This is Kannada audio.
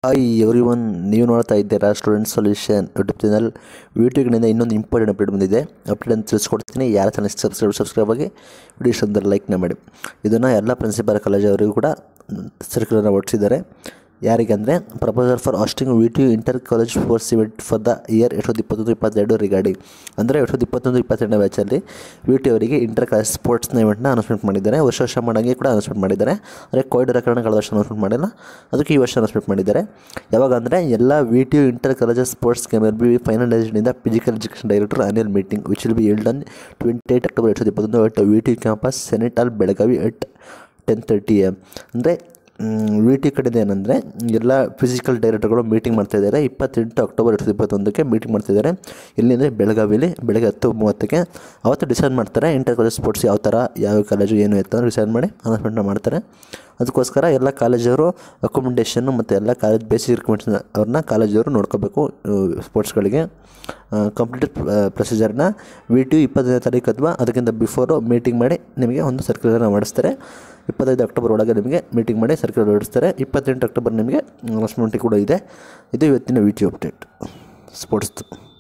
ಹಾಯ್ ಎವ್ರಿ ಒನ್ ನೀವು ನೋಡ್ತಾ ಇದ್ದೀರಾ ಸ್ಟೂಡೆಂಟ್ ಸೊಲ್ಯೂಷನ್ ಯೂಟ್ಯೂಬ್ ಚಾನಲ್ ಯೂಟ್ಯೂಬ್ನಿಂದ ಇನ್ನೊಂದು ಇಂಪಾರ್ಟೆಂಟ್ ಅಪ್ಡೇಟ್ ಬಂದಿದೆ ಅಪ್ಡೇಟ್ ಅಂತ ತಿಳಿಸ್ಕೊಡ್ತೀನಿ ಯಾರ ಚಾನಲ್ ಸಬ್ಸ್ಕ್ರೈಬ್ ಸಬ್ಸ್ಕ್ರೈಬ್ ಆಗಿ ವಿಡಿಯೋ ಇಷ್ಟೊಂದರೆ ಲೈಕ್ನ ಮಾಡಿ ಇದನ್ನು ಎಲ್ಲ ಪ್ರಿನ್ಸಿಪಲ್ ಕಾಲೇಜ್ ಅವರಿಗೂ ಕೂಡ ಸರ್ಕ್ಯುಲರ್ನ ಹೊರಡಿಸಿದ್ದಾರೆ ಯಾರಿಗೆ ಅಂದರೆ proposal for hosting V T inter college sports event for the year ಎರಡು ಸಾವಿರದ ಇಪ್ಪತ್ತೊಂದು ಇಪ್ಪತ್ತೆರಡು ರಿಗಾರ್ಡಿಂಗ್ ಅಂದರೆ ಎರಡು ಸಾವಿರದ ಇಪ್ಪತ್ತೊಂದು ಇಪ್ಪತ್ತೆರಡನೇ ಬ್ಯಾಚಲ್ಲಿ ವಿ ಟಿ ಅವರಿಗೆ ಇಂಟರ್ ಕಾಲೇಜ್ ಸ್ಪೋರ್ಟ್ಸ್ನ ಇವೆಂಟ್ನ ಅನೌನ್ಸ್ಮೆಂಟ್ ಮಾಡಿದ್ದಾರೆ ವರ್ಷ ವರ್ಷ ಮಾಡೋಂಗೆ ಕೂಡ ಅನೌನ್ಸ್ಮೆಂಟ್ ಮಾಡಿದ್ದಾರೆ ಅಂದರೆ ಕೋವಿಡ್ ಕಾರಣ ಕಳೆದ ವರ್ಷ ಅನೌನ್ಸ್ಮೆಂಟ್ ಮಾಡಿಲ್ಲ ಅದಕ್ಕೆ ಈ ವರ್ಷ ಅನೌನ್ಸ್ಮೆಂಟ್ ಮಾಡಿದ್ದಾರೆ ಯಾವಾಗ ಅಂದರೆ ಎಲ್ಲ V T U inter colleges sports game L B ಫೈನಲೈಸ್ಡ್ನಿಂದ physical education director annual meeting which will be held on twenty eight October ಎರಡು ಸಾವಿರದ ಇಪ್ಪತ್ತೊಂದು at V T campus senate hall Belagavi at ten thirty AM ಅಂದರೆ ವಿ ಟಿ ಕಡೆಯಿಂದ ಏನಂದರೆ ಎಲ್ಲ ಫಿಸಿಕಲ್ ಡೈರೆಕ್ಟರ್ಗಳು ಮೀಟಿಂಗ್ ಮಾಡ್ತಾಯಿದ್ದಾರೆ ಇಪ್ಪತ್ತೆಂಟು ಅಕ್ಟೋಬರ್ ಎರಡು ಸಾವಿರದ ಇಪ್ಪತ್ತೊಂದಕ್ಕೆ ಮೀಟಿಂಗ್ ಮಾಡ್ತಿದ್ದಾರೆ ಎಲ್ಲಿ ಅಂದರೆ ಬೆಳಗಾವಿಲಿ ಬೆಳಗ್ಗೆ ಹತ್ತು ಮೂವತ್ತಕ್ಕೆ ಅವತ್ತು ಡಿಸೈಡ್ ಮಾಡ್ತಾರೆ ಇಂಟರ್ ಕಾಲೇಜ್ ಸ್ಪೋರ್ಟ್ಸ್ ಯಾವ ಥರ ಯಾವ ಕಾಲೇಜು ಏನು ಎತ್ತ ಡಿಸೈಡ್ ಮಾಡಿ ಅನೌನ್ಸ್ಮೆಂಟ್ನ ಮಾಡ್ತಾರೆ ಅದಕ್ಕೋಸ್ಕರ ಎಲ್ಲ ಕಾಲೇಜವರು ಅಕೊಮೆಂಡೇಷನ್ನು ಮತ್ತು ಎಲ್ಲ ಕಾಲೇಜ್ ಬೇಸಿಕ್ ರಿಕ್ವೆಂಟ್ಸ್ನ ಅವ್ರನ್ನ ಕಾಲೇಜವರು ನೋಡ್ಕೋಬೇಕು ಸ್ಪೋರ್ಟ್ಸ್ಗಳಿಗೆ ಕಂಪ್ಲೀಟ್ ಪ್ರೊಸೀಜರ್ನ ವಿ ಟಿ ಇಪ್ಪತ್ತೈದನೇ ತಾರೀಕು ಅಥವಾ ಅದಕ್ಕಿಂತ ಬಿಫೋರು ಮೀಟಿಂಗ್ ಮಾಡಿ ನಿಮಗೆ ಒಂದು ಸರ್ಕ್ಯುಲರ್ನ ಮಾಡಿಸ್ತಾರೆ ಇಪ್ಪತ್ತೈದು ಅಕ್ಟೋಬರ್ ಒಳಗೆ ನಿಮಗೆ ಮೀಟಿಂಗ್ ಮಾಡಿ ಸರ್ಕ್ಯುಲರ್ ಹೊರಡಿಸ್ತಾರೆ ಇಪ್ಪತ್ತೆಂಟು ಅಕ್ಟೋಬರ್ ನಿಮಗೆ ಅನೌನ್ಸ್ಮೆಂಟ್ ಕೂಡ ಇದೆ ಇದು ಇವತ್ತಿನ ವಿ ಟಿ ಅಪ್ಡೇಟ್ ಸ್ಪೋರ್ಟ್ಸ್ದು